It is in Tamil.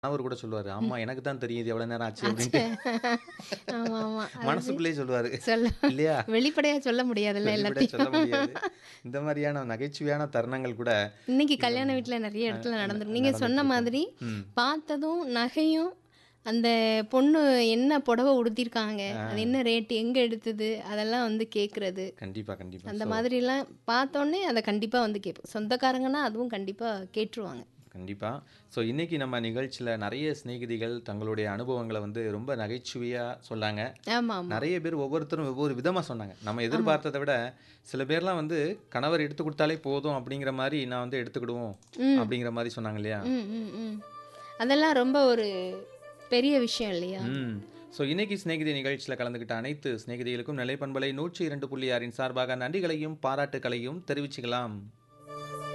கணவர் கூட சொல்லுவாரு, ம். "ஆமா எனக்கு தான் தெரியும் இது எவ்வளோ நேரம் ஆச்சு" ஆச்சு. அப்படின்ட்டு. ஆமா, ஆமா. அது மனசுக்குள்ளேயே சொல்லுவாரு. சொல்ல இல்லையா? வெளிப்படையா சொல்ல முடியாதுல்ல வெளிப்படையா சொல்ல முடியாது. எல்லாத்தையும். இந்த மாதிரியான நகைச்சுவையான தருணங்கள் கூட இன்னைக்கு இந்த கல்யாண வீட்ல நெறைய அ இடத்துல ந நடந்துரும். நீங்க சொன்ன நடந்துட்டுருக்கும். மாதிரி ம். பார்த்ததும் நகையும், அந்த பொண்ணு என்ன புடவ உடுத்தியிருக்காங்க, அது ஆ. என்ன ரேட், எங்க எடுத்தது, அதெல்லாம் வந்து கேட்கறது. கண்டிப்பா, கண்டிப்பா. அந்த ஸோ மாதிரிலாம் பார்த்தோன்னே அத கண்டிப்பா வந்து கேட்போம். சொந்தக்காரங்கன்னா அதுவும் கண்டிப்பா கேட்டுருவாங்க. கண்டிப்பா. ஸோ இன்னைக்கு நம்ம நிகழ்ச்சியில நெறைய சிநேகிதிகள் தங்களுடைய அனுபவங்கள வந்து ரொம்ப நகைச்சுவையா சொன்னாங்க. ஆமா, ஆமா. நெறைய பேர் ஒவ்வொருத்தரும் ஒவ்வொரு விதமா சொன்னாங்க. நம்ம ஆமா. எதிர்பார்த்தத விட சில பேர்லாம் வந்து கணவர் எடுத்து குடுத்தாலே போதும் அப்படிங்கிற மாரி நான் வந்து எடுத்துக்கிடுவோம் ம். அப்படிங்கிற மாரி சொன்னாங்க இல்லையா? ம், ம், ம். அதெல்லாம் ரொம்ப ஒரு பெரிய விஷயம் இல்லையா? ம். ஸோ இன்னைக்கு சிநேகிதி நிகழ்ச்சியில கலந்துக்கிட்ட அனைத்து சிநேகிதிகளுக்கும் நிலைப்பண்பலை 102.6 சார்பாக நன்றிகளையும் பாராட்டுக்களையும் தெரிவிச்சுக்கலாம்.